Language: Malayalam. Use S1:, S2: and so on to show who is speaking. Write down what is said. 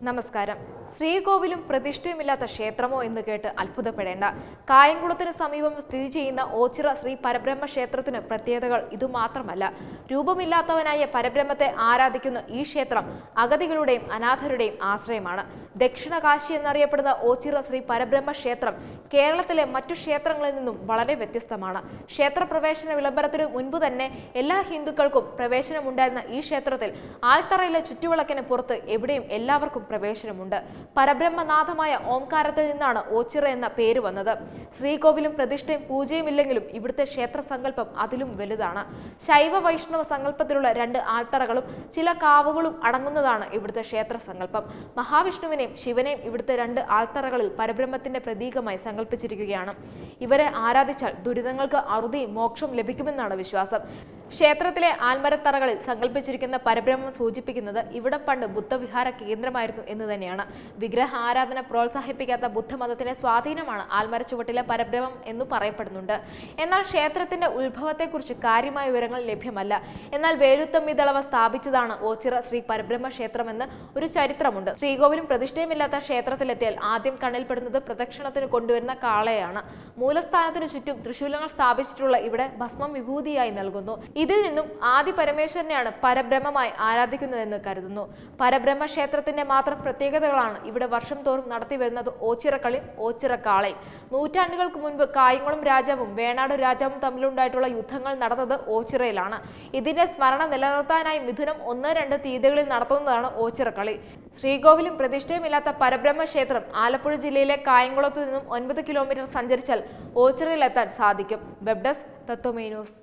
S1: നമസ്കാരം ശ്രീകോവിലും പ്രതിഷ്ഠയുമില്ലാത്ത ക്ഷേത്രമോ എന്ന് കേട്ട് അത്ഭുതപ്പെടേണ്ട കായംകുളത്തിന് സമീപം സ്ഥിതി ചെയ്യുന്ന ഓച്ചിറ ശ്രീ പരബ്രഹ്മ ക്ഷേത്രത്തിന് പ്രത്യേകതകൾ ഇതുമാത്രമല്ല രൂപമില്ലാത്തവനായ പരബ്രഹ്മത്തെ ആരാധിക്കുന്ന ഈ ക്ഷേത്രം അഗതികളുടെയും അനാഥരുടെയും ആശ്രയമാണ് ദക്ഷിണ കാശി എന്നറിയപ്പെടുന്ന ഓച്ചിറ ശ്രീ പരബ്രഹ്മ ക്ഷേത്രം കേരളത്തിലെ മറ്റു ക്ഷേത്രങ്ങളിൽ നിന്നും വളരെ വ്യത്യസ്തമാണ് ക്ഷേത്രപ്രവേശന വിളംബരത്തിന് മുൻപ് തന്നെ എല്ലാ ഹിന്ദുക്കൾക്കും പ്രവേശനമുണ്ടായിരുന്ന ഈ ക്ഷേത്രത്തിൽ ആൽത്തറയിലെ ചുറ്റുവിളക്കിന് പുറത്ത് എവിടെയും എല്ലാവർക്കും പ്രവേശനമുണ്ട് പരബ്രഹ്മനാഥമായ ഓംകാരത്തിൽ നിന്നാണ് ഓച്ചിറ എന്ന പേര് വന്നത് ശ്രീകോവിലും പ്രതിഷ്ഠയും പൂജയും ഇല്ലെങ്കിലും ഇവിടുത്തെ ക്ഷേത്ര സങ്കല്പം അതിലും വലുതാണ് ശൈവ വൈഷ്ണവ സങ്കല്പത്തിലുള്ള രണ്ട് ആൽത്തറകളും ചില കാവുകളും അടങ്ങുന്നതാണ് ഇവിടുത്തെ ക്ഷേത്ര സങ്കല്പം മഹാവിഷ്ണുവിനെയും ശിവനെയും ഇവിടുത്തെ രണ്ട് ആൽത്തറകളിൽ പരബ്രഹ്മത്തിന്റെ പ്രതീകമായി സങ്കല്പിച്ചിരിക്കുകയാണ് ഇവരെ ആരാധിച്ചാൽ ദുരിതങ്ങൾക്ക് അറുതിയും മോക്ഷവും ലഭിക്കുമെന്നാണ് വിശ്വാസം ക്ഷേത്രത്തിലെ ആൽമരത്തറകളിൽ സങ്കല്പിച്ചിരിക്കുന്ന പരബ്രഹ്മം സൂചിപ്പിക്കുന്നത് ഇവിടം പണ്ട് ബുദ്ധവിഹാര കേന്ദ്രമായിരുന്നു എന്ന് തന്നെയാണ് വിഗ്രഹ ആരാധന പ്രോത്സാഹിപ്പിക്കാത്ത ബുദ്ധമതത്തിന്റെ സ്വാധീനമാണ് ആൽമര ചുവട്ടിലെ പരബ്രഹ്മം എന്ന് പറയപ്പെടുന്നുണ്ട് എന്നാൽ ക്ഷേത്രത്തിന്റെ ഉത്ഭവത്തെക്കുറിച്ച് കാര്യമായ വിവരങ്ങൾ ലഭ്യമല്ല എന്നാൽ വേലുത്തമ്പി ദളവ സ്ഥാപിച്ചതാണ് ഓച്ചിറ ശ്രീ പരബ്രഹ്മ ക്ഷേത്രമെന്ന് ഒരു ചരിത്രമുണ്ട് ശ്രീകോവിലും പ്രതിഷ്ഠയുമില്ലാത്ത ക്ഷേത്രത്തിലെത്തിയാൽ ആദ്യം കണ്ണിൽപ്പെടുന്നത് പ്രദക്ഷിണത്തിന് കൊണ്ടുവരുന്ന കാളയാണ് മൂലസ്ഥാനത്തിന് ചുറ്റും തൃശൂലങ്ങൾ സ്ഥാപിച്ചിട്ടുള്ള ഇവിടെ ഭസ്മം വിഭൂതിയായി നൽകുന്നു ഇതിൽ നിന്നും ആദി പരമേശ്വരനെയാണ് പരബ്രഹ്മമായി ആരാധിക്കുന്നതെന്ന് കരുതുന്നു പരബ്രഹ്മ ക്ഷേത്രത്തിന്റെ മാത്രം പ്രത്യേകതകളാണ് ഇവിടെ വർഷം തോറും നടത്തി വരുന്നത് ഓച്ചിറക്കളിയും ഓച്ചിറക്കാളയും നൂറ്റാണ്ടുകൾക്ക് മുൻപ് കായംകുളം രാജാവും വേണാട് രാജാവും തമ്മിലുണ്ടായിട്ടുള്ള യുദ്ധങ്ങൾ നടന്നത് ഓച്ചിറയിലാണ് ഇതിന്റെ സ്മരണ നിലനിർത്താനായി മിഥുനം ഒന്ന് രണ്ട് തീയതികളിൽ നടത്തുന്നതാണ് ഓച്ചിറക്കളി ശ്രീകോവിലും പ്രതിഷ്ഠയുമില്ലാത്ത പരബ്രഹ്മ ക്ഷേത്രം ആലപ്പുഴ ജില്ലയിലെ കായംകുളത്ത് നിന്നും ഒൻപത് കിലോമീറ്റർ സഞ്ചരിച്ചാൽ ഓച്ചിറയിലെത്താൻ സാധിക്കും വെബ് ഡെസ്ക് തത്വമേ ന്യൂസ്